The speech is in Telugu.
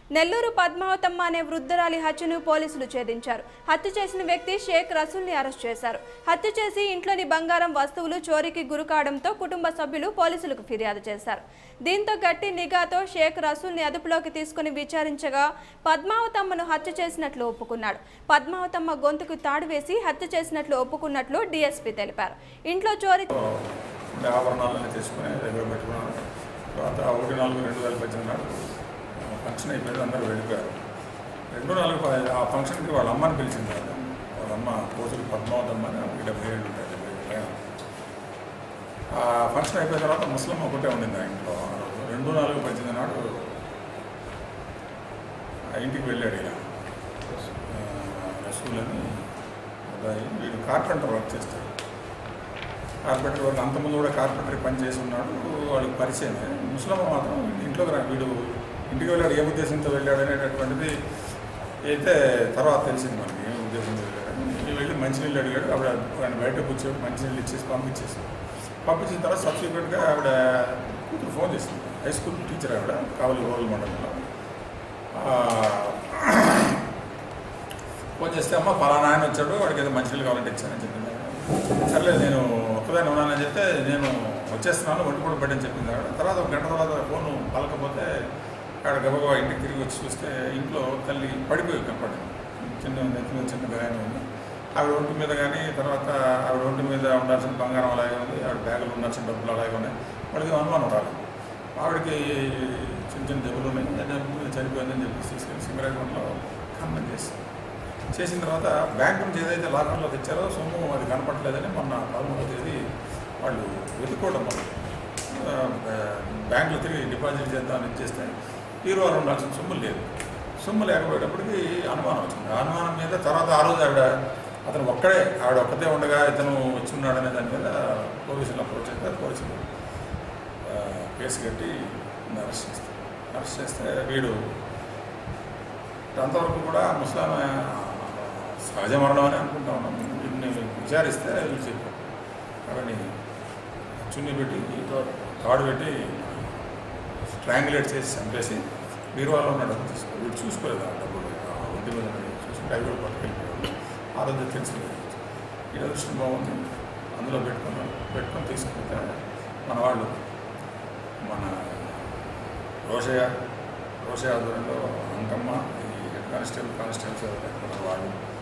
నెల్లూరు పద్మావతమ్మ అనే వృద్ధురాలి హత్యను పోలీసులు ఛేదించారు హత్య చేసిన వ్యక్తి షేక్ రసూల్ని అరెస్ట్ చేశారు హత్య చేసి ఇంట్లోని బంగారం వస్తువులు చోరీకి గురికావడంతో కుటుంబ సభ్యులు పోలీసులకు ఫిర్యాదు చేశారు దీంతో గట్టి నిఘాతో షేక్ రసూల్ని అదుపులోకి తీసుకుని విచారించగా పద్మావతమ్మను హత్య చేసినట్లు ఒప్పుకున్నాడు పద్మావతమ్మ గొంతుకు తాడు వేసి హత్య చేసినట్లు ఒప్పుకున్నట్లు డీఎస్పీ తెలిపారు ఇంట్లో చోరీ ఉండే ఆభరణాలన్నీ తీసుకుని దగ్గర పెట్టుకున్నాను తర్వాత ఒకటి నాలుగు రెండు వేల పద్దెనిమిది నాడు ఫంక్షన్ అయిపోయింది అందరూ వెళ్ళిపోయారు రెండు నాలుగు ప- ఆ ఫంక్షన్కి వాళ్ళ అమ్మని పిలిచింది వాళ్ళ వాళ్ళ అమ్మ కోతులు పద్మావతమ్మ అని ఆమెకి డెబ్బై ఏళ్ళు ఉంటాయి డెబ్బై ఏళ్ళు పైన. ఆ ఫంక్షన్ అయిపోయిన తర్వాత ముస్లిం ఒకటే ఉండింది ఆ ఇంట్లో ఆ రోజు రెండు నాలుగు పద్దెనిమిది నాడు ఆ ఇంటికి వెళ్ళాడు ఇలా రసూల్ అని అబ్బాయి వీడు కార్పెంటర్ వర్క్ చేస్తాడు కార్పెంటర్ వర్క్ అంతకుముందు కూడా కార్పెంటరీ పని చేసి ఉన్నాడు వాళ్ళకి పరిచయం ముస్లిం మాత్రం ఇంట్లోకి రా వీడు ఇంటికి వెళ్ళాడు ఏ ఉద్దేశంతో వెళ్ళాడు అనేటటువంటిది అయితే తర్వాత తెలిసింది మనకి ఏ ఉద్దేశంతో వెళ్ళాడు వీడు వెళ్ళి మంచినీళ్ళు అడిగాడు ఆవిడ ఆయన బయట కూర్చొని మంచినీళ్ళు ఇచ్చేసి పంపించేసి పంపించిన తర్వాత సబ్సిక్వెంట్గా ఆవిడ కూతురు ఫోన్ చేసింది హై స్కూల్ టీచర్ ఆవిడ కావలి రూరల్ మండలంలో ఆ, ఫోన్ చేస్తే అమ్మ పలానా ఆయన వచ్చాడు వాడికి ఏదో మంచినీళ్ళు కావాలంటే ఇచ్చానని చెప్పింది ఆవిడ. సర్లేదు నేను ఒక్కదాన్ని ఉన్నానని చెప్తే నేను వచ్చేస్తున్నాను వంట కూడా పడని చెప్పింది ఆవిడ తర్వాత ఒక గంట తర్వాత ఫోన్ పలకపోతే ఆవిడ గబగబా ఇంటికి తిరిగి వచ్చి చూస్తే ఇంట్లో తల్లి పడిపోయి కనపడింది చిన్న నెత్తి మీద చిన్న గాయం ఉంది ఆవిడ ఒంటి మీద కానీ తర్వాత ఆవిడ ఒంటి మీద ఉండాల్సిన బంగారం అలాగే ఉంది ఆవిడ బ్యాగులు ఉండాల్సిన డబ్బులు అలాగే ఉన్నాయి వాళ్ళకి అనుమానం రాలేదు ఆవిడకి చిన్న చిన్న దెబ్బలు ఉన్నాయి ఆ దెబ్బలు చనిపోయిందని చెప్పి తీసుకెళ్ళి సింగరాజంలో ఖననం చేసి చేసిన తర్వాత బ్యాంక్ నుంచి ఏదైతే లాకర్లో తెచ్చారో సొమ్ము అది కనపడలేదని మొన్న పదమూడవ తేదీ వాళ్ళు వెతుక్కోవడం మొదలు బ్యాంకులో తిరిగి డిపాజిట్ చేద్దామని ఇచ్చేస్తే హీరోలు ఉండాల్సిన సొమ్ము లేదు సొమ్ము లేకపోయేటప్పటికి అనుమానం వచ్చింది ఆ అనుమానం మీద తర్వాత ఆ రోజు ఆవిడ అతను ఒక్కడే ఆవిడ ఒక్కతే ఉండగా ఇతను వచ్చి ఉన్నాడనే దాని మీద పోలీసులు అప్రోచ్ అయితే పోలీసులు ఆ, కేసు కట్టి అరెస్ట్ చేస్తారు అరెస్ట్ చేస్తే వీడు అంతవరకు కూడా ముస్లాం ఆ, సహజ మరణం అని అనుకుంటా ఉన్నాం వీటిని విచారిస్తే వీళ్ళు చెప్పారు అవన్నీ చున్ని పెట్టి తాడు పెట్టి స్ట్రాంగులేట్ చేసి చంపేసి బీరువాలో ఉన్న డబ్బు తీసుకో వీడు చూసుకోలేదు ఆ డబ్బులు ఆ ఒంటి మీద ఉన్నవి చూసుకుంటే అవి కూడా పట్టుకెళ్ళిపోయాడు ఆ రోజు తెలిసింది ఈ అదృష్టం బాగుంది అందులో పెట్టుకున్నాం పెట్టుకొని తీసుకుంటే మన వాళ్ళు మన రోషయ్య రోషయ్య ఆధ్వర్యంలో అంకమ్మ ఈ హెడ్ కానిస్టేబుల్ కానిస్టేబుల్స్ ఎవరైతే ఉన్నారో వాళ్ళు